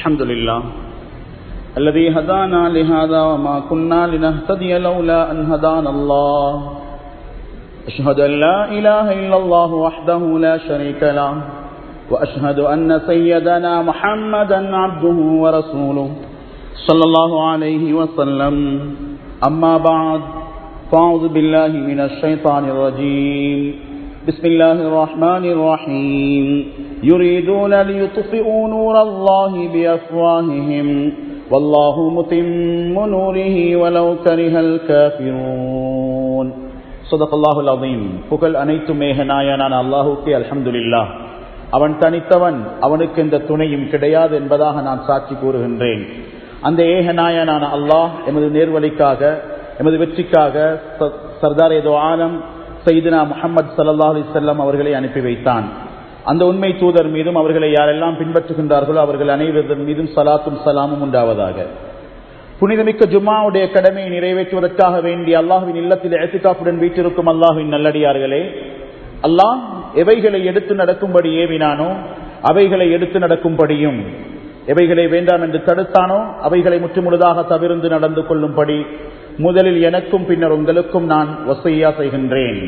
الحمد لله الذي هدانا لهذا وما كنا لنهتدي لولا أن هدانا الله أشهد أن لا إله إلا الله وحده لا شريك له وأشهد أن سيدنا محمدا عبده ورسوله صلى الله عليه وسلم أما بعد فأعوذ بالله من الشيطان الرجيم بسم الله الرحمن الرحيم يريدون ليطفئوا نور الله بأفواههم والله متم نوره ولو كره الكافرون صدق الله العظيم புகழ் அனைத்து மேகநாயனான அல்லாஹுக்கே அல்ஹம்துலில்லா அவன் தனித்தவன் அவனுக்கு எந்த துணையும் கிடையாது என்பதாக நான் சாட்சி கூறுகின்றேன் அந்த ஏகநாயனான அல்லாஹ் எமது நேர்வழிக்காக எமது வெற்றிக்காக சர்தார் ஏதோ ஆலம் சைதினா முகமது சல்லா அலிசல்லாம் அவர்களை அனுப்பி வைத்தான் அந்த உண்மை தூதர் மீதும் அவர்களை யாரெல்லாம் பின்பற்றுகின்றார்களோ அவர்கள் அனைவரின் மீதும் சலாத்தும் சலாமும் உண்டாவதாக புனிதமிக்க ஜும்மாவுடைய கடமையை நிறைவேற்றுவதற்காக வேண்டிய அல்லாஹுவின் இல்லத்தில் ஏசிகாப்புடன் வீட்டிருக்கும் அல்லாஹுவின் நல்லடியார்களே அல்லாஹ் எவைகளை எடுத்து நடக்கும்படி ஏவினானோ அவைகளை எடுத்து நடக்கும்படியும் எவைகளை வேண்டாம் என்று தடுத்தானோ அவைகளை முற்றுமுழுதாக தவிர்ந்து நடந்து கொள்ளும்படி முதலில் எனக்கும் பின்னர் உங்களுக்கும் நான் வசையா செய்கின்றேன்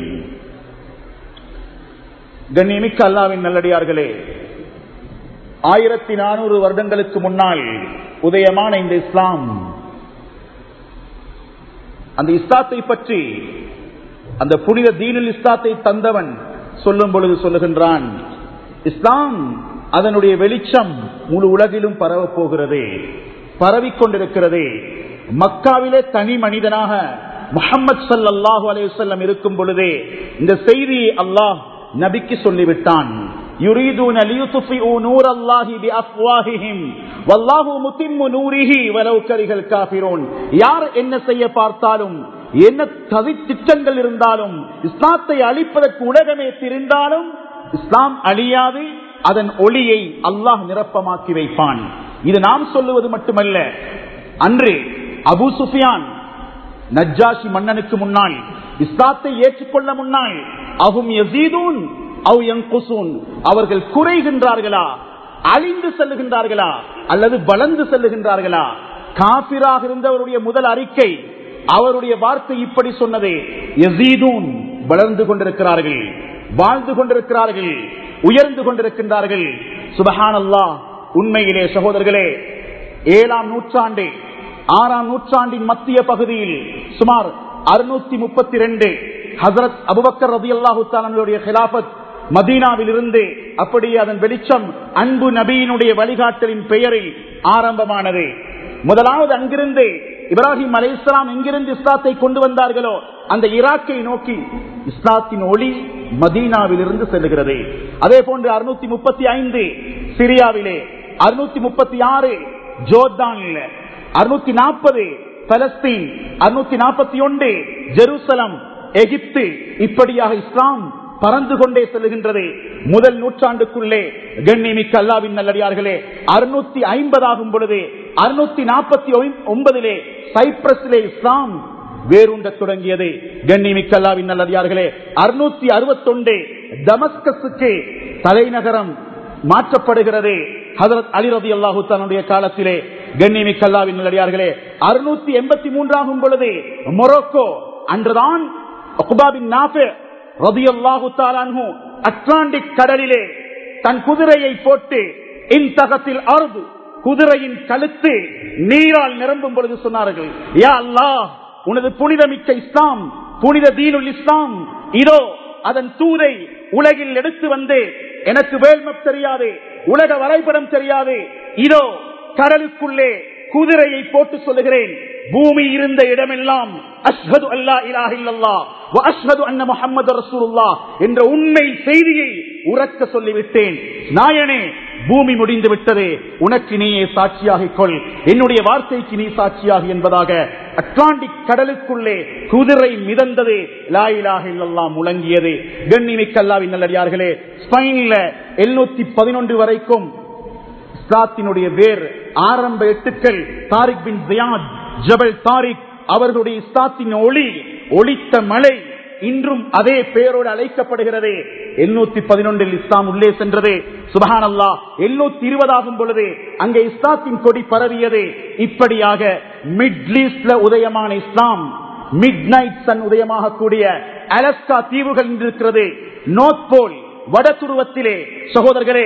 கண்ணியமிக்க அல்லாவின் நல்லடியார்களே ஆயிரத்தி நானூறு வருடங்களுக்கு முன்னால் உதயமான இந்த இஸ்லாம் அந்த இஸ்லாத்தை பற்றி அந்த புனித தீனில் இஸ்லாத்தை தந்தவன் சொல்லும் பொழுது சொல்லுகின்றான் இஸ்லாம் அதனுடைய வெளிச்சம் முழு உலகிலும் பரவ போகிறது பரவிக்கொண்டிருக்கிறது மக்காவிலே தனி மனிதனாக முகமது சல்லாஹூ அலையுசல்லம் இருக்கும் பொழுதே இந்த செய்தியை அல்லாஹ் நபிக்கு சொல்லிவிட்டான் يريدون ليطفئوا نور الله بأفواههم والله متم نوره ولو كره الكافرون யார் என்ன செய்ய பார்த்தாலும் என்ன கவி திட்டங்கள் இருந்தாலும் இஸ்லாத்தை அழிப்பதற்கு உலகமே திரிந்தாலும் இஸ்லாம் அழியாது அதன் ஒளியை அல்லாஹ் நிரப்பமாக்கி வைப்பான் இது நாம் சொல்லுவது மட்டுமல்ல அன்று அபு சுஃபியான் நஜ்ஜாஷி மன்னனுக்கு முன்னால் இஸ்லாத்தை ஏற்றுக்கொள்ள முன்னால் அகும் யசீதூன் அவர்கள் குறைகின்றார்களா அழிந்து செல்லுகின்றார்களா அல்லது வளர்ந்து செல்லுகின்றார்களா காபிராக இருந்தவருடைய முதல் அறிக்கை அவருடைய வார்த்தை இப்படி சொன்னது யசீதூன் வளர்ந்து கொண்டிருக்கிறார்கள் வாழ்ந்து கொண்டிருக்கிறார்கள் உயர்ந்து கொண்டிருக்கின்றார்கள் சுபஹான் அல்லா உண்மையிலே சகோதரர்களே ஏழாம் நூற்றாண்டு ஆறாம் நூற்றாண்டின் மத்திய பகுதியில் சுமார் அறுநூத்தி முப்பத்தி ரெண்டு ஹசரத் அபுபக்கர் ரதி அல்லாஹுத்தாலுடைய ஹிலாபத் மதீனாவில் இருந்து அப்படியே அதன் வெளிச்சம் அன்பு நபியினுடைய வழிகாட்டலின் பெயரில் ஆரம்பமானது முதலாவது அங்கிருந்து இப்ராஹிம் அலை இஸ்லாம் எங்கிருந்து இஸ்லாத்தை கொண்டு வந்தார்களோ அந்த ஈராக்கை நோக்கி இஸ்லாத்தின் ஒளி மதீனாவில் இருந்து செல்லுகிறது அதே போன்று அறுநூத்தி முப்பத்தி ஐந்து சிரியாவிலே அறுநூத்தி முப்பத்தி ஆறு ஜோர்டானில் அறுநூத்தி நாற்பது பலஸ்தீன் அறுநூத்தி நாற்பத்தி ஒன்று ஜெருசலம் எகிப்து இப்படியாக இஸ்லாம் பறந்து கொண்டே செல்லுகின்றது முதல் நூற்றாண்டுக்குள்ளே கண்ணிமிக்க அல்லாவின் நல்லடியார்களே அறுநூத்தி ஐம்பது ஆகும் பொழுது அறுநூத்தி நாற்பத்தி ஒன்பதிலே சைப்ரஸிலே இஸ்லாம் வேரூண்ட தொடங்கியது கண்ணிமிக்க அல்லாவின் நல்லடியார்களே அறுநூத்தி அறுபத்தொன்று தமஸ்கஸுக்கு தலைநகரம் மாற்றப்படுகிறது ஹசரத் அலி ரதி அல்லாஹு தன்னுடைய காலத்திலே கண்ணிமிக்க அல்லாவின் நல்லடியார்களே அறுநூத்தி எண்பத்தி மூன்றாகும் பொழுது மொரோக்கோ அன்றுதான் அட்லாண்டிக் கடலிலே தன் குதிரையை போட்டு இந்தகத்தில் அறுது குதிரையின் கழுத்து நீரால் நிரம்பும் பொழுது சொன்னார்கள் யா அல்லாஹ் உனது புனிதமிக்க இஸ்லாம் புனித தீனுல் இஸ்லாம் இதோ அதன் தூதை உலகில் எடுத்து வந்து எனக்கு வேல்மப் தெரியாது உலக வரைபடம் தெரியாது இதோ கடலுக்குள்ளே குதிரையை போட்டு சொல்லுகிறேன் பூமி இருந்த இடமெல்லாம் அஷ்ஹது அல்லா இலாஹ இல்லல்லா வ அஷ்ஹது அன்ன முஹம்மது ரசூலுல்லாஹ் என்ற உண்மை செய்தியை உறக்க சொல்லிவிட்டேன் நாயனே பூமி முடிந்து விட்டது உனக்கு நீயே சாட்சியாகிக் கொள் என்னுடைய வார்த்தைக்கு நீ சாட்சியாகி என்பதாக அட்லாண்டிக் கடலுக்குள்ளே குதிரை மிதந்தது லாயிலாக இல்லல்லாம் முழங்கியது கண்ணிமிக்க அல்லாவின் நல்லடியார்களே ஸ்பெயின்ல எழுநூத்தி பதினொன்று வரைக்கும் இஸ்லாத்தினுடைய வேர் ஆரம்ப எட்டுக்கள் தாரிக் பின் ஜியாத் ஜபல் தாரிக் அவர்களுடைய இஸ்லாத்தின் ஒளி ஒளித்த மலை இன்றும் அதே பெயரோடு அழைக்கப்படுகிறது எண்ணூத்தி பதினொன்றில் இஸ்லாம் உள்ளே சென்றது சுபஹான் அல்லா எண்ணூத்தி இருபதாகும் பொழுது அங்கே இஸ்லாத்தின் கொடி பரவியது இப்படியாக மிட்லீஸ்ட்ல உதயமான இஸ்லாம் மிட் நைட் சன் உதயமாக கூடிய அலஸ்கா தீவுகள் இருக்கிறது நோர்த் போல் வட துருவத்திலே சகோதரர்களே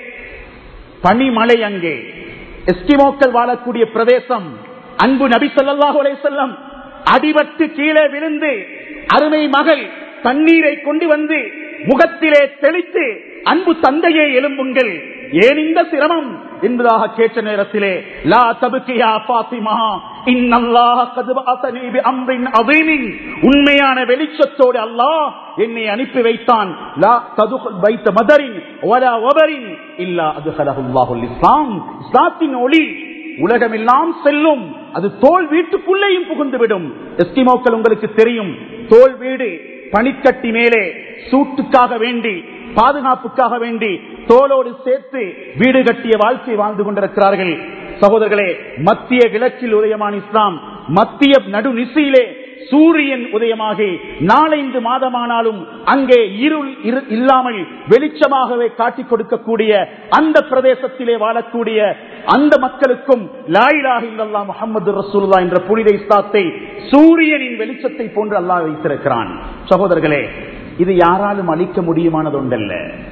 பனிமலை அங்கே எஸ்கிமோக்கள் வாழக்கூடிய பிரதேசம் அன்பு நபி ஸல்லல்லாஹு அலைஹி வஸல்லம் அடிபட்டு கீழே விழுந்து அருமை மகள் தண்ணீரை கொண்டு வந்து முகத்திலே தெளித்து அன்பு தந்தையை எழும்புங்கள் ஏன் இந்த சிரமம் என்பதாக கேட்ட நேரத்திலே லா தபுக்கியா பாத்திமா இன்னல்லாஹ கது பஅஸனி பிஅம்ரின் அதீமின் உண்மையான வெளிச்சத்தோடு அல்லாஹ் என்னை அனுப்பி வைத்தான் லா ததுகுல் பைத்த மதரின் வலா வபரின் இல்லா அதுஹலஹுல்லாஹுல் இஸ்லாம் இஸ்லாத்தின் ஒளி உலகமெல்லாம் செல்லும் அது தோல் வீட்டுக்குள்ளேயும் புகுந்துவிடும் எஸ்கிமோக்கள் உங்களுக்கு தெரியும் தோல் வீடு பனிக்கட்டி மேலே சூட்டுக்காக வேண்டி பாதுகாப்புக்காக வேண்டி தோளோடு சேர்த்து வீடு கட்டிய வாழ்க்கை வாழ்ந்து கொண்டிருக்கிறார்கள் சகோதரர்களே மத்திய கிழக்கில் உதயமான இஸ்லாம் மத்திய நடு நிசையிலே சூரியன் உதயமாகி நாலைந்து மாதமானாலும் அங்கே இருள் இரு- இல்லாமல் வெளிச்சமாகவே காட்டிக் கொடுக்கக்கூடிய அந்த பிரதேசத்திலே வாழக்கூடிய அந்த மக்களுக்கும் லாயிலாக இல்லல்லா முகமது ரசூல்லா என்ற புனித இஸ்லாத்தை சூரியனின் வெளிச்சத்தை போன்று அல்லாஹ் வைத்திருக்கிறான் சகோதரர்களே இது யாராலும் அழிக்க முடியுமானது ஒன்றல்ல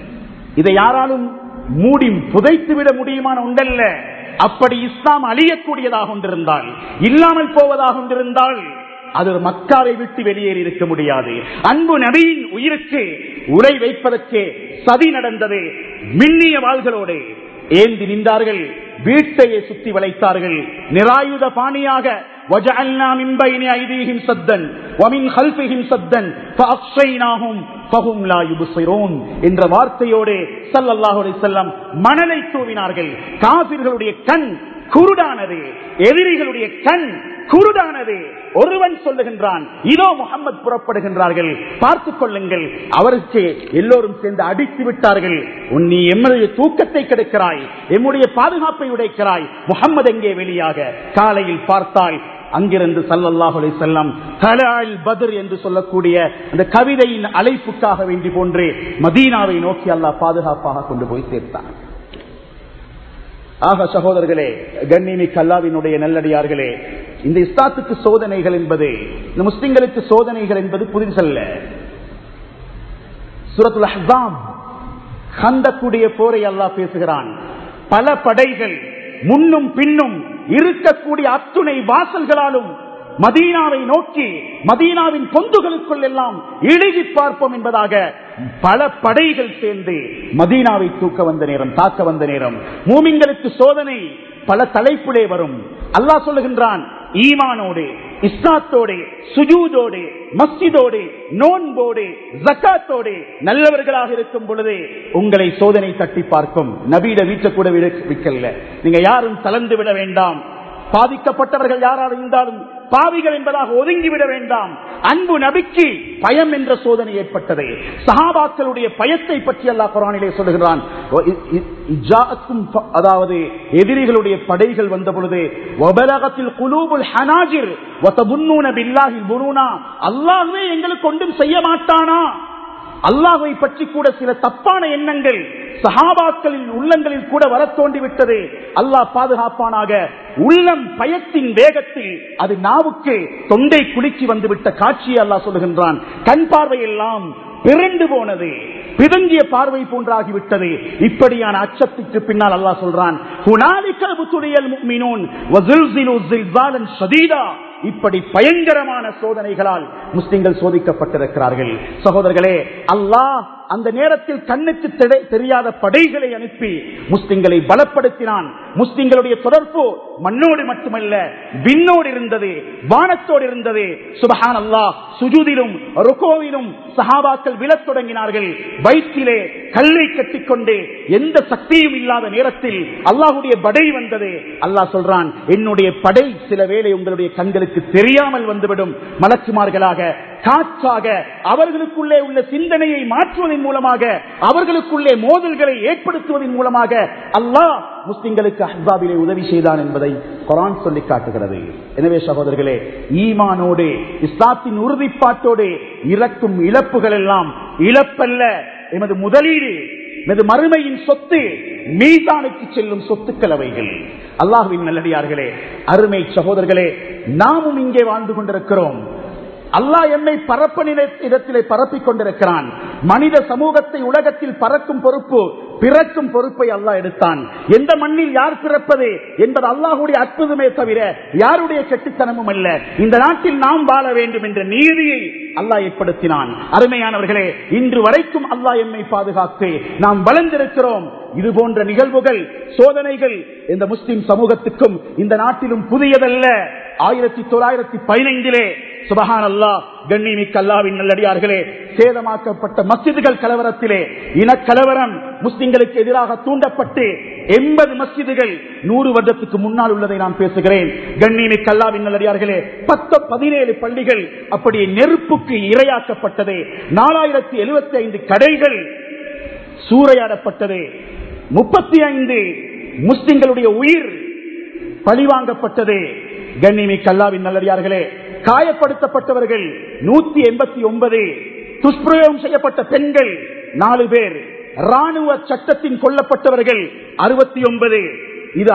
இதை யாராலும் மூடி புதைத்து விட முடியுமான ஒன்றல்ல அப்படி இஸ்லாம் அழியக்கூடியதாக ஒன்றிருந்தால் இல்லாமல் போவதாக ஒன்றிருந்தால் அது ஒரு மக்காவை விட்டு வெளியேறி இருக்க முடியாது அன்பு நபியின் உயிருக்கு உரை வைப்பதற்கே சதி நடந்தது மின்னிய வாள்களோடு ஏந்தி நின்றார்கள் வீட்டையே சுத்தி வளைத்தார்கள் நிராயுத பாணியாக وَجَعَلْنَا مِنْ بَيْنِ أَيْدِيهِمْ سَدًّا وَمِنْ خَلْفِهِمْ سَدًّا فَأَغْشَيْنَاهُمْ فَهُمْ لَا يُبْصِرُونَ என்ற வார்த்தையோடு ஸல்லல்லாஹு அலைஹி வஸல்லம் மணலை தூவினார்கள் காபிர்களுடைய கண் குருடானது எதிரிகளுடைய கண் குருடானது ஒருவன் சொல்லுகின்றான் இதோ முகம்மது புறப்படுகின்றார்கள் பார்த்துக் கொள்ளுங்கள் அவருக்கு எல்லோரும் சேர்ந்து அடித்து விட்டார்கள் உன் நீ எம்முடைய தூக்கத்தை கெடுக்கிறாய் எம்முடைய பாதுகாப்பை உடைக்கிறாய் முகம்மது எங்கே வெளியாக காலையில் பார்த்தால் அங்கிருந்து சல்லல்லாஹு அலைஹி வஸல்லம் தலால் பத்ர் என்று சொல்லக்கூடிய அந்த கவிதையின் அழைப்புக்காக வேண்டி போன்று மதீனாவை நோக்கி அல்லாஹ் பாதுகாப்பாக கொண்டு போய் சேர்த்தான் ஆக சகோதரர்களே கண்ணிமிக் அல்லாவினுடைய நல்லடியார்களே இந்த இஸ்லாத்துக்கு சோதனைகள் என்பது இந்த முஸ்லிம்களுக்கு சோதனைகள் என்பது புதிசல்ல சூரத்துல் அஹ்ஸாப் கந்தக்கூடிய போரை அல்லாஹ் பேசுகிறான் பல படைகள் முன்னும் பின்னும் இருக்கக்கூடிய அத்துணை வாசல்களாலும் மதீனாவை நோக்கி மதீனாவின் பொந்துகளுக்குள் எல்லாம் இழுகி பார்ப்போம் என்பதாக பல படைகள் சேர்ந்து மதீனாவை தூக்க வந்த நேரம் தாக்க வந்த நேரம் மூமிங்களுக்கு சோதனை பல தலைப்புலே வரும் அல்லாஹ் சொல்லுகின்றான் ஈமானோடு இஸ்லாத்தோடு சுஜூதோடு மஸ்ஜிதோடு நோன்போடு ஜக்காத்தோடு நல்லவர்களாக இருக்கும் பொழுது உங்களை சோதனை தட்டி பார்க்கும் நபீட வீட்டை கூட விற்கல நீங்க யாரும் தளர்ந்து விட வேண்டாம் பாதிக்கப்பட்டவர்கள் யாராக இருந்தாலும் பாவிகள் என்பதாக ஒதுங்கிவிட வேண்டாம் அன்பு நபிக்கு பயம் என்ற சோதனை ஏற்பட்டது சஹாபாக்களுடைய பயத்தை பற்றி அல்லாஹ் குரானிலே சொல்லுகிறான் அதாவது எதிரிகளுடைய படைகள் வந்த பொழுது அல்லாஹ்வே எங்களுக்கு ஒன்றும் செய்ய மாட்டானா அல்லாஹை பற்றி கூட சில தப்பான எண்ணங்கள் சஹாபாக்களின் உள்ளங்களில் கூட வர தோண்டிவிட்டது அல்லாஹ் பாதுகாப்பானாக உள்ளம் பயத்தின் வேகத்தில் அது நாவுக்கு தொண்டை குலுக்கி வந்துவிட்ட காட்சியை அல்லாஹ் சொல்லுகின்றான் கண் பார்வையெல்லாம் பிறண்டு போனது பிதங்கிய பார்வை போன்றாகிவிட்டது இப்படியான அச்சத்துக்கு பின்னால் அல்லாஹ் சொல்றான் இப்படி பயங்கரமான சோதனைகளால் முஸ்லிம்கள் சோதிக்கப்பட்டிருக்கிறார்கள் சகோதரர்களே அல்லாஹ் அந்த நேரத்தில் கண்ணுக்கு தெரியாத படைகளை அனுப்பி முஸ்லிம்களை பலப்படுத்தினான் முஸ்லிம்களுடைய தொடர்பு மண்ணோடு மட்டுமல்ல விண்ணோடு இருந்தது வானத்தோடு இருந்தது சுபஹான் அல்லாஹ் சுஜூதிலும் ருகோவிலும் சஹாபாக்கள் விழத் தொடங்கினார்கள் வயிற்றிலே கல்லை கட்டிக்கொண்டு எந்த சக்தியும் இல்லாத நேரத்தில் அல்லாஹுடைய படை வந்தது அல்லாஹ் சொல்றான் என்னுடைய படை சில வேளை உங்களுடைய கண்களுக்கு தெரியாமல் வந்துவிடும் மலக்குமார்களாக காற்றாக அவர்களுக்குள்ளே உள்ள சிந்தனையை மாற்றுவதன் மூலமாக அவர்களுக்குள்ளே மோதல்களை ஏற்படுத்துவதன் மூலமாக அல்லாஹ் முஸ்லிம்களுக்கு அஹ்பாபிலே உதவி செய்தான் என்பதை குரான் சொல்லி காட்டுகிறது எனவே சகோதரர்களே ஈமானோடு இஸ்லாத்தின் உறுதிப்பாட்டோடு இறக்கும் இழப்புகள் எல்லாம் இழப்பல்ல எமது முதலீடு எமது மறுமையின் சொத்து மீதானுக்கு செல்லும் சொத்துக்கள் அவைகள் அல்லாஹுவின் நல்லடியார்களே அருமை சகோதரர்களே நாமும் இங்கே வாழ்ந்து கொண்டிருக்கிறோம் அல்லாஹ் என்னை பரப்ப இடத்திலே பரப்பிக் கொண்டிருக்கிறான் மனித சமூகத்தை உலகத்தில் பறக்கும் பொறுப்பு பிறக்கும் பொறுப்பை அல்லாஹ் எடுத்தான் எந்த மண்ணில் யார் பிறப்பது என்பது அல்லாஹுடைய அற்புதமே தவிர யாருடைய கெட்டுத்தனமும் அல்ல இந்த நாட்டில் நாம் வாழ வேண்டும் என்ற நீதியை அல்லாஹ் ஏற்படுத்தினான் அருமையானவர்களே இன்று வரைக்கும் அல்லாஹ் எம்மை பாதுகாத்து நாம் வளர்ந்திருக்கிறோம் இது போன்ற நிகழ்வுகள் சோதனைகள் இந்த முஸ்லிம் சமூகத்துக்கும் இந்த நாட்டிலும் புதியதல்ல ஆயிரத்தி தொள்ளாயிரத்தி பதினைந்திலே சுபஹான் அல்லா கண்ணிமிக்க அல்லாவின் நல்லடியார்களே சேதமாக்கப்பட்ட மஸ்ஜிதுகள் கலவரத்திலே இனக்கலவரம் முஸ்லிம்களுக்கு எதிராக தூண்டப்பட்டு எண்பது மஸ்ஜிதுகள் நூறு வருடத்துக்கு முன்னால் உள்ளதை நான் பேசுகிறேன் கண்ணிமிக்க அல்லாவின் நல்லடியார்களே பத்து பதினேழு பள்ளிகள் அப்படியே நெருப்புக்கு இரையாக்கப்பட்டது நாலாயிரத்தி எழுபத்தி ஐந்து கடைகள் சூறையாடப்பட்டது முப்பத்தி ஐந்து முஸ்லிம்களுடைய உயிர் பழிவாங்கப்பட்டது கண்ணிமி கல்லாவின் நல்லடியார்களே காயப்படுத்தப்பட்டவர்கள் நூத்தி எண்பத்தி ஒன்பது துஷ்பிரயோகம் செய்யப்பட்ட பெண்கள் நாலு பேர் ராணுவ சட்டத்தின் கொல்லப்பட்டவர்கள் அறுபத்தி ஒன்பது இது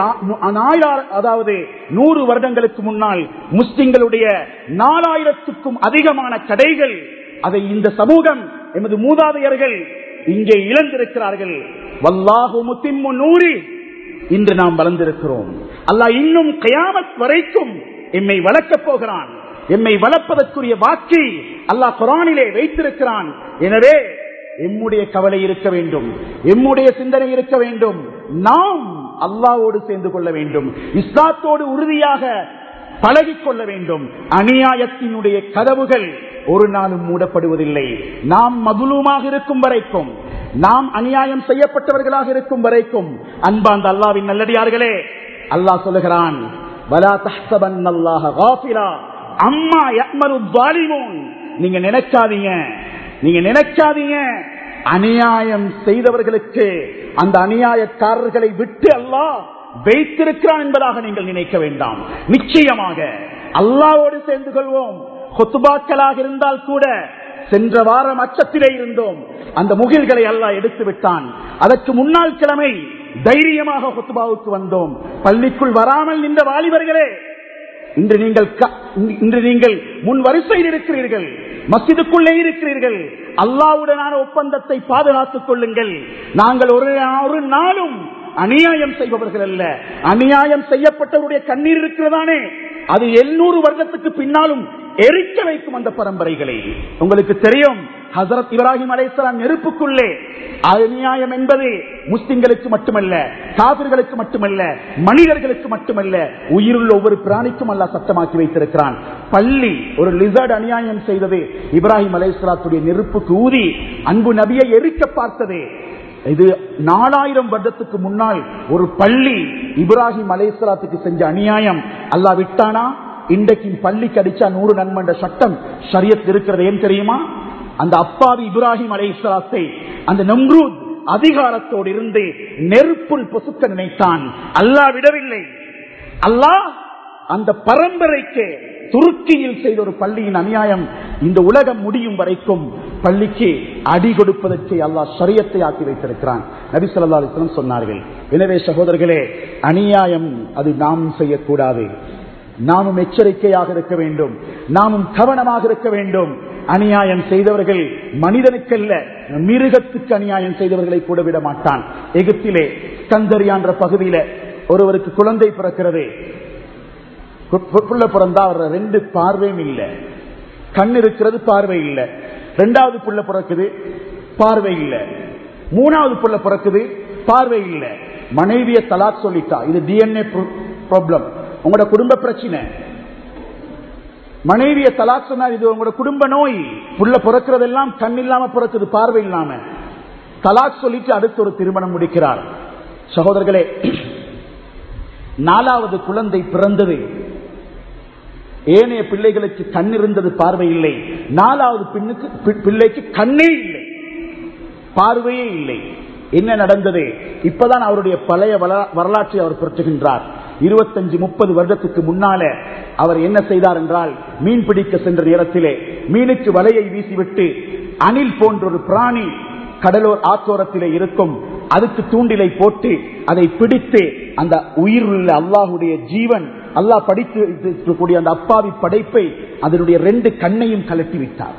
அதாவது நூறு வருடங்களுக்கு முன்னால் முஸ்லிம்களுடைய நாலாயிரத்துக்கும் அதிகமான கடைகள் அதை இந்த சமூகம் எமது மூதாதையர்கள் இங்கே இழந்திருக்கிறார்கள் வல்லாஹு முத்திம்மு நூறி இன்று நாம் வளர்ந்திருக்கிறோம் அல்லாஹ் இன்னும் கயாமத் வரைக்கும் எம்மை வளர்க்கப் போகிறான் எம்மை வளர்ப்பதற்குரிய வாக்கை அல்லாஹ் குரானிலே வைத்திருக்கிறான் எனவே எம்முடைய கவலை இருக்க வேண்டும் எம்முடைய சிந்தனை இருக்க வேண்டும் நாம் அல்லாவோடு சேர்ந்து கொள்ள வேண்டும் இஸ்லாத்தோடு உறுதியாக பழகிக் கொள்ள வேண்டும் அநியாயத்தினுடைய கதவுகள் ஒரு நாளும் மூடப்படுவதில்லை நாம் மதுலூமாக இருக்கும் வரைக்கும் நாம் அநியாயம் செய்யப்பட்டவர்களாக இருக்கும் வரைக்கும் அன்பாந்த அல்லாவின் நல்லடியார்களே அல்லாஹ் சொல்லுகிறான் அம்மா நீங்க நினைக்காதீங்க நீங்க நினைக்காதீங்க அநியாயம் செய்தவர்களுக்கு அந்த அநியாயக்காரர்களை விட்டு அல்லாஹ் வைத்திருக்கிறான் என்பதாக நீங்கள் நினைக்க வேண்டாம் நிச்சயமாக அல்லாவோடு சேர்ந்து கொள்வோம் கொத்துபாக்களாக இருந்தால் கூட சென்ற வாரம் அச்சத்திலே இருந்தோம் அந்த முகில்களை அல்லாஹ் எடுத்து விட்டான் அதற்கு முன்னாள் கிழமை தைரியமாக கொத்துபாவுக்கு வந்தோம் பள்ளிக்குள் வராமல் நின்ற வாலிபர்களே இன்று நீங்கள் இன்று நீங்கள் முன் வரிசையில் இருக்கிறீர்கள் மசிதுக்குள்ளே இருக்கிறீர்கள் அல்லாவுடனான ஒப்பந்தத்தை பாதுகாத்துக் கொள்ளுங்கள் நாங்கள் ஒரு ஒரு நாளும் அநியாயம் செய்பவர்கள் அல்ல அநியாயம் செய்யப்பட்டவருடைய கண்ணீர் இருக்கிறதானே அது எழுநூறு வருடத்துக்கு பின்னாலும் எரிக்க வைக்கும் அந்த பரம்பரைகளை உங்களுக்கு தெரியும் ஹசரத் இப்ராஹிம் அலைசலாம் நெருப்புக்குள்ளே அநியாயம் என்பது முஸ்லிம்களுக்கு மட்டுமல்ல காவிர்களுக்கு மட்டுமல்ல மனிதர்களுக்கு மட்டுமல்ல உயிருள்ள ஒவ்வொரு பிராணிக்கும் அல்ல சட்டமாக்கி வைத்திருக்கிறான் பள்ளி ஒரு லிசர்ட் அநியாயம் செய்தது இப்ராஹிம் அலைசலாத்துடைய நெருப்புக்கு ஊதி அன்பு நபியை எரிக்க பார்த்தது இது நாலாயிரம் வருடத்துக்கு முன்னால் ஒரு பள்ளி இப்ராஹிம் அலைசலாத்துக்கு செஞ்ச அநியாயம் அல்லா விட்டானா இன்றைக்கு பள்ளிக்கு அடிச்சா நூறு நன்மன்ற சட்டம் சரியத் இருக்கிறது ஏன் தெரியுமா அந்த அப்பாவி இப்ராஹிம் அலைசலாத்தை அந்த நம்ரூத் அதிகாரத்தோடு இருந்து நெருப்புள் பொசுக்க நினைத்தான் அல்லாஹ் விடவில்லை அல்லாஹ் அந்த பரம்பரைக்கு துருக்கியில் செய்த ஒரு பள்ளியின் அநியாயம் இந்த உலகம் முடியும் வரைக்கும் பள்ளிக்கு அடி கொடுப்பதற்கு அல்லாஹ் சரியத்தை ஆக்கி வைத்திருக்கிறான் நபி சொல்லா அலிஸ்லம் சொன்னார்கள் எனவே சகோதரர்களே அநியாயம் அது நாம் செய்யக்கூடாது நாமும் எச்சரிக்கையாக இருக்க வேண்டும் நாமும் கவனமாக இருக்க வேண்டும் அநியாயம் செய்தவர்கள் மனிதனுக்கல்ல மிருகத்துக்கு அநியாயம் செய்தவர்களை கூட விட மாட்டான் எகிப்திலே கந்தரியான்ற பகுதியில ஒருவருக்கு குழந்தை பிறக்கிறது புள்ள பிறந்தா அவர் ரெண்டு பார்வையும் இல்லை கண் இருக்கிறது பார்வை இல்லை ரெண்டாவது புள்ள பிறக்குது பார்வை இல்லை மூணாவது புள்ள பிறக்குது பார்வை இல்லை மனைவிய தலாக் சொல்லிட்டா இது டிஎன்ஏ ப்ராப்ளம் உங்களோட குடும்ப பிரச்சனை மனைவிய தலாக் சொன்னார் இது உங்களோட குடும்ப நோய் புள்ள பிறக்கிறதெல்லாம் கண் இல்லாம பிறக்குது பார்வை இல்லாம தலாக் சொல்லிட்டு அடுத்து ஒரு திருமணம் முடிக்கிறார் சகோதரர்களே நாலாவது குழந்தை பிறந்தது ஏனைய பிள்ளைகளுக்கு கண் இருந்தது பார்வை இல்லை நாலாவது பின்னுக்கு பிள்ளைக்கு கண்ணே இல்லை பார்வையே இல்லை என்ன நடந்தது இப்பதான் அவருடைய பழைய வரலாற்றை அவர் பெற்றுகின்றார் இருபத்தஞ்சு முப்பது வருடத்துக்கு முன்னால அவர் என்ன செய்தார் என்றால் மீன் பிடிக்க சென்ற நேரத்திலே மீனுக்கு வலையை வீசிவிட்டு அணில் போன்ற ஒரு பிராணி கடலோர் ஆத்தோரத்திலே இருக்கும் அதுக்கு தூண்டிலை போட்டு அதை பிடித்து அந்த உயிருள்ள அல்லாஹுடைய ஜீவன் அல்லாஹ் படித்து இருக்கக்கூடிய அந்த அப்பாவி படைப்பை அதனுடைய ரெண்டு கண்ணையும் கலட்டி விட்டார்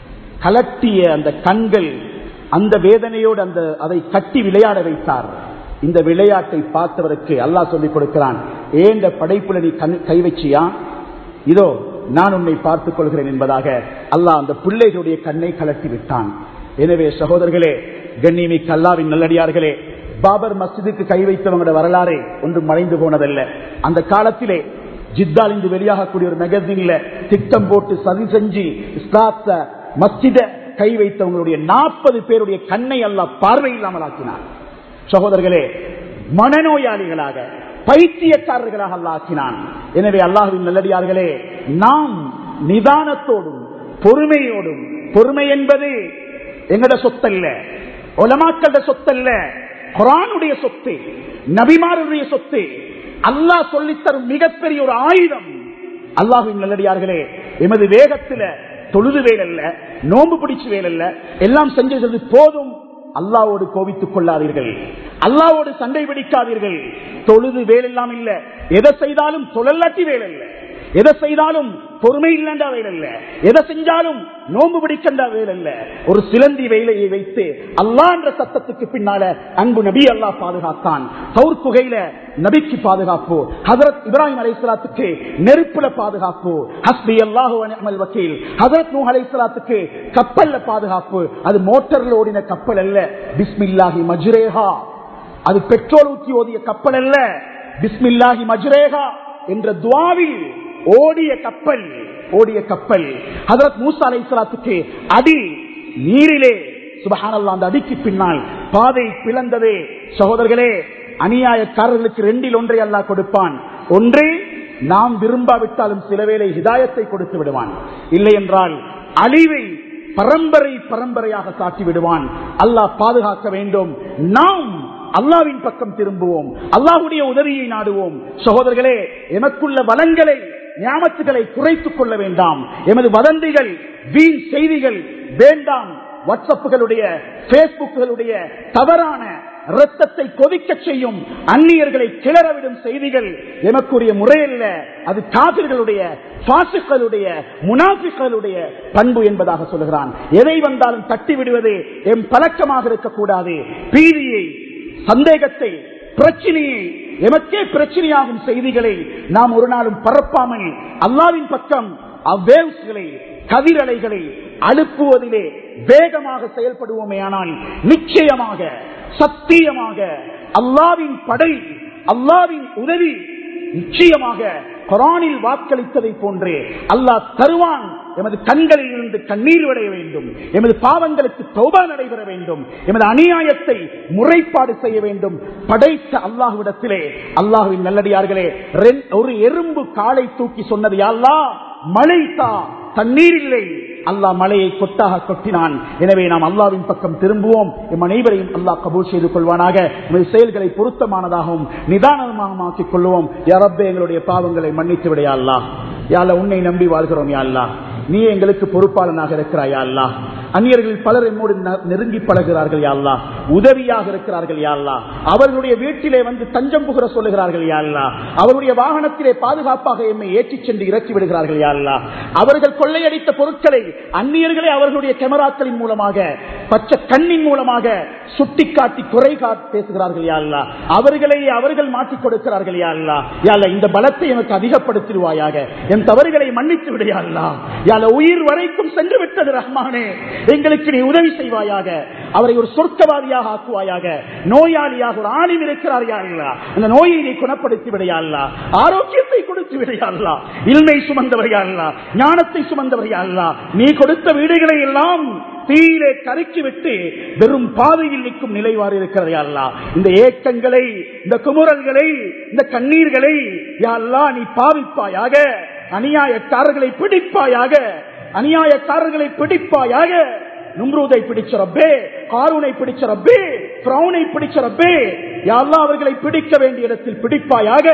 கலட்டிய அந்த கண்கள் அந்த வேதனையோடு அந்த அதை கட்டி விளையாட வைத்தார் இந்த விளையாட்டை பார்த்தவருக்கு அல்லாஹ் சொல்லிக் கொடுக்கிறான் ஏன் இந்த படைப்புல நீ கண் கை வச்சியா இதோ நான் உன்னை பார்த்துக் கொள்கிறேன் என்பதாக அல்லாஹ் அந்த பிள்ளைகளுடைய கண்ணை கலட்டி விட்டான் எனவே சகோதரர்களே கண்ணியமிக்க அல்லாவின் நல்லடியார்களே பாபர் மஸ்ஜிதுக்கு கை வைத்தவங்களோட வரலாறு ஒன்றும் மறைந்து போனதல்ல அந்த காலத்திலே ஜித்தால் இன்று வெளியாகக்கூடிய ஒரு மேகசின்ல திட்டம் போட்டு சதி செஞ்சு இஸ்லாத்த மஸ்ஜித கை வைத்தவங்களுடைய நாற்பது பேருடைய கண்ணை அல்லாஹ் பார்வை இல்லாமல் ஆக்கினார் சகோதரர்களே மனநோயாளிகளாக பைத்தியக்காரர்களாக அல்லாஹ் ஆக்கினான் எனவே அல்லாஹுவின் நல்லடியார்களே நாம் நிதானத்தோடும் பொறுமையோடும் பொறுமை என்பது எங்கட சொத்தல்ல ஒலமாக்கள சொத்தல்ல குரானுடைய சொத்து நபிமாருடைய சொத்து அல்லாஹ் சொல்லித்தரும் மிகப்பெரிய ஒரு ஆயுதம் அல்லாஹுவின் நல்லடியார்களே எமது வேகத்துல தொழுது வேலல்ல நோம்பு பிடிச்சு வேலல்ல எல்லாம் செஞ்சது போதும் அல்லாவோடு கோபித்துக் கொள்ளாதீர்கள் அல்லாவோடு சண்டை பிடிக்காதீர்கள் தொழுது வேலெல்லாம் இல்ல எதை செய்தாலும் தொழல்லாட்டி வேலல்ல எதை செய்தாலும் பொறுமை இல்லைன்ற வேலல்ல எதை செஞ்சாலும் நோம்பு பிடிக்கின்ற வேலல்ல ஒரு சிலந்தி வேலையை வைத்து அல்லா என்ற சத்தத்துக்கு பின்னால அன்பு நபி அல்லாஹ் பாதுகாத்தான் சவுர் குகையில நபிக்கு பாதுகாப்பு ஹசரத் இப்ராஹிம் அலைசலாத்துக்கு நெருப்புல பாதுகாப்பு ஹஸ்பி அல்லாஹு அமல் வக்கீல் ஹசரத் நூ அலைசலாத்துக்கு கப்பல்ல பாதுகாப்பு அது மோட்டர்ல ஓடின கப்பல் அல்ல பிஸ்மில்லாஹி மஜ்ரேஹா அது பெட்ரோல் ஊற்றி ஓதிய கப்பல் அல்ல பிஸ்மில்லாஹி மஜ்ரேஹா என்ற துவாவில் ஓடிய கப்பல் ஓடிய கப்பல் ஹதரத் மூசா அலை இஸ்லாத்துக்கு அடி நீரிலே சுபஹானல்லா அந்த அடிக்கு பின்னால் பாதை பிளந்ததே சகோதரர்களே அநியாயக்காரர்களுக்கு ரெண்டில் ஒன்றை அல்லாஹ் கொடுப்பான் ஒன்று நாம் விரும்பாவிட்டாலும் சில வேளை ஹிதாயத்தை கொடுத்து விடுவான் இல்லை என்றால் அழிவை பரம்பரை பரம்பரையாக சாட்டி விடுவான் அல்லாஹ் பாதுகாக்க வேண்டும் நாம் அல்லாவின் பக்கம் திரும்புவோம் அல்லாஹுடைய உதவியை நாடுவோம் சகோதரர்களே எமக்குள்ள வளங்களை ஞாபகத்துகளை குறைத்துக் கொள்ள வேண்டாம் எமது வதந்திகள் வீண் செய்திகள் வேண்டாம் வாட்ஸ்அப்புகளுடைய பேஸ்புக்குகளுடைய தவறான ரத்தத்தை கொதிக்க செய்யும் அந்நியர்களை கிளறவிடும் செய்திகள் எமக்குரிய முறையல்ல அது காவிர்களுடைய பாசுக்களுடைய முனாஃபிக்களுடைய பண்பு என்பதாக சொல்லுகிறான் எதை வந்தாலும் தட்டி விடுவது எம் பழக்கமாக இருக்கக்கூடாது பீதியை சந்தேகத்தை பிரச்சனையை எமக்கே பிரச்சனையாகும் செய்திகளை நாம் ஒரு நாளும் பரப்பாமல் அல்லாவின் பக்கம் அவ்வேவ்ஸ்களை கதிரலைகளை அனுப்புவதிலே வேகமாக செயல்படுவோமே ஆனால் நிச்சயமாக சத்தியமாக அல்லாவின் படை அல்லாவின் உதவி நிச்சயமாக குரானில் வாக்களித்ததை போன்றே அல்லாஹ் தருவான் எமது கண்களில் இருந்து கண்ணீர் விடைய வேண்டும் எமது பாவங்களுக்கு தௌபா நடைபெற வேண்டும் எமது அநியாயத்தை முறைப்பாடு செய்ய வேண்டும் படைத்த அல்லாஹுவிடத்திலே அல்லாஹுவின் நல்லடியார்களே ஒரு எறும்பு காலை தூக்கி சொன்னது யாழ்லா மழை தா தண்ணீர் இல்லை அல்லாஹ் மலையை கொத்தாக கொட்டினான் எனவே நாம் அல்லாவின் பக்கம் திரும்புவோம் எம் அனைவரையும் அல்லாஹ் கபூல் செய்து கொள்வானாக எமது செயல்களை பொருத்தமானதாகவும் நிதானமாக ஆக்கிக் கொள்வோம் யாரப்பே எங்களுடைய பாவங்களை மன்னித்து விடையா அல்லா யால உன்னை நம்பி வாழ்கிறோம் யா அல்லா நீ எங்களுக்கு பொறுப்பாளனாக இருக்கிறாயா அல்லா அந்நியர்கள் பலர் என்னோடு நெருங்கி பழகிறார்கள் யாழ்லா உதவியாக இருக்கிறார்கள் யாழ்லா அவர்களுடைய வீட்டிலே வந்து தஞ்சம் புகிற சொல்லுகிறார்கள் யாழ்லா அவருடைய வாகனத்திலே பாதுகாப்பாக எம்மை ஏற்றிச் சென்று இறக்கி விடுகிறார்கள் யாழ்லா அவர்கள் கொள்ளையடித்த பொருட்களை அந்நியர்களே அவர்களுடைய கேமராக்களின் மூலமாக பச்சை கண்ணின் மூலமாக சுட்டிக்காட்டி குறை பேசுகிறார்கள் யாழ்லா அவர்களை அவர்கள் மாற்றிக் கொடுக்கிறார்கள் யாழ்லா யாழ்லா இந்த பலத்தை எனக்கு அதிகப்படுத்திடுவாயாக என் தவறுகளை மன்னித்து விடையாள்லா யாழ உயிர் வரைக்கும் சென்று விட்டது ரஹ்மானே எங்களுக்கு நீ உதவி செய்வாயாக அவரை ஒரு சொர்க்கவாதியாக ஆக்குவாயாக நோயாளியாக ஒரு ஆணில் இருக்கிறார் யாருங்களா அந்த நோயை நீ குணப்படுத்தி விடையாள்லா ஆரோக்கியத்தை கொடுத்து விடையாள்லா இல்மை சுமந்தவர் யாருலா ஞானத்தை சுமந்தவர் யாருலா நீ கொடுத்த வீடுகளை எல்லாம் தீயிலே கருக்கி விட்டு வெறும் பாதையில் நிற்கும் நிலைவாறு இருக்கிறது யாழ்லா இந்த ஏக்கங்களை இந்த குமுறல்களை இந்த கண்ணீர்களை யாழ்லா நீ பாவிப்பாயாக அநியாயக்காரர்களை பிடிப்பாயாக அநியாயக்காரர்களை பிடிப்பாயாக நும்ரூதை பிடிச்ச ரப்பே காரூனை பிடிச்ச ரப்பே பிரவுனை பிடிச்ச ரப்பே யாரெல்லாம் அவர்களை பிடிக்க வேண்டிய இடத்தில் பிடிப்பாயாக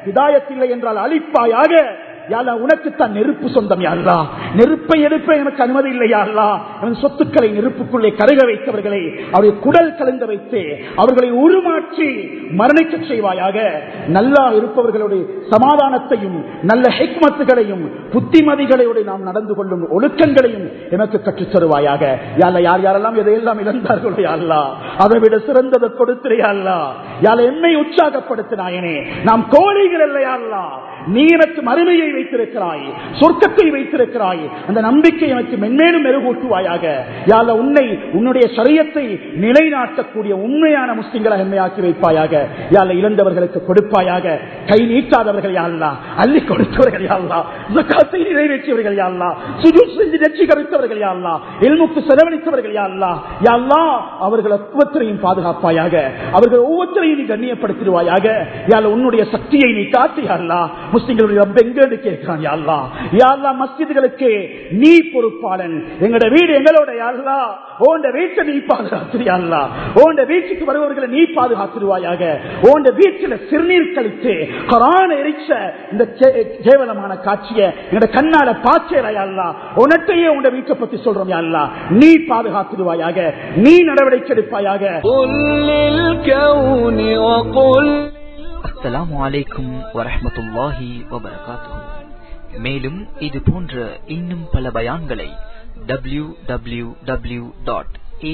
ஹிதாயத் இல்லை என்றால் அழிப்பாயாக யாழ்லா உனக்கு தான் நெருப்பு சொந்தம் யாழ்லா நெருப்பை எடுப்ப எனக்கு அனுமதி இல்லை யாழ்லா அவன் சொத்துக்களை நெருப்புக்குள்ளே கருக வைத்தவர்களை அவருடைய குடல் கலங்க வைத்து அவர்களை உருமாற்றி மரணிக்க செய்வாயாக நல்லா இருப்பவர்களுடைய சமாதானத்தையும் நல்ல ஹெக்மத்துகளையும் புத்திமதிகளோடு நாம் நடந்து கொள்ளும் ஒழுக்கங்களையும் எனக்கு கற்றுத் தருவாயாக யாழ்லா யார் யாரெல்லாம் எதையெல்லாம் இழந்தார்களோ யாழ்லா அதை விட சிறந்ததை கொடுத்திரையாள்லா யாழ் என்னை உற்சாகப்படுத்தினாயனே நாம் கோழைகள் இல்லையாள்லா நீ எனக்கு மறுமையை வைத்திருக்கிறாய் சொர்க்கத்தை வைத்திருக்கிறாய் அந்த நம்பிக்கை எனக்கு மென்மேலும் மெருகூட்டுவாயாக யாழ உன்னை உன்னுடைய சரியத்தை நிலைநாட்டக்கூடிய உண்மையான முஸ்லிம்களை எம்மையாக்கி வைப்பாயாக யாழ இழந்தவர்களுக்கு கொடுப்பாயாக கை நீட்டாதவர்கள் யாழ்லா அள்ளி கொடுத்தவர்கள் யாழ்லா ஜக்காத்தை நிறைவேற்றியவர்கள் யாழ்லா சுஜு செஞ்சு நெற்றிகரித்தவர்கள் யாழ்லா எல்முக்கு செலவழித்தவர்கள் யாழ்லா யாழ்லா அவர்கள் ஒவ்வொருத்தரையும் பாதுகாப்பாயாக அவர்கள் ஒவ்வொருத்தரையும் நீ கண்ணியப்படுத்திடுவாயாக யாழ் உன்னுடைய சக்தியை நீ காட்டியாள்லா முஸ்லிம்களுடைய ரப்ப எங்கன்னு கேட்கிறான் யாழ்லா யாழ்லா மஸ்ஜிதுகளுக்கு நீ பொறுப்பாளன் எங்களோட வீடு எங்களோட யாழ்லா ஓண்ட வீட்டை நீ பாதுகாத்துறியாள்லா ஓண்ட வீட்டுக்கு வருபவர்களை நீ பாதுகாத்துருவாயாக ஓண்ட வீட்டில் சிறுநீர் கழித்து கொரான எரிச்ச இந்த கே- கேவலமான காட்சியை எங்களோட கண்ணால பாய்ச்சலையாள்லா உனட்டையே உண்ட வீட்டை பத்தி சொல்றோம் யாழ்லா நீ பாதுகாத்துடுவாயாக நீ நடவடிக்கை எடுப்பாயாக قل للكون وقل அஸ்ஸலாமு அலைக்கும் வரஹ்மத்துல்லாஹி வபரகாத்துஹு மேலும் இது போன்ற இன்னும் பல பயான்களை டபிள்யூ டபிள்யூ டபிள்யூ டாட்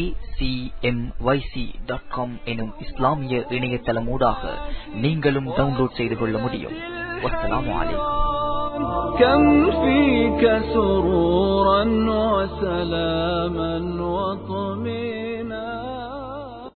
எனும் இஸ்லாமிய இணையதளமூடாக நீங்களும் டவுன்லோட் செய்து கொள்ள முடியும் வஸ்ஸலாமு அலைக்கும் كم فيك سرورا وسلاما وطمئنا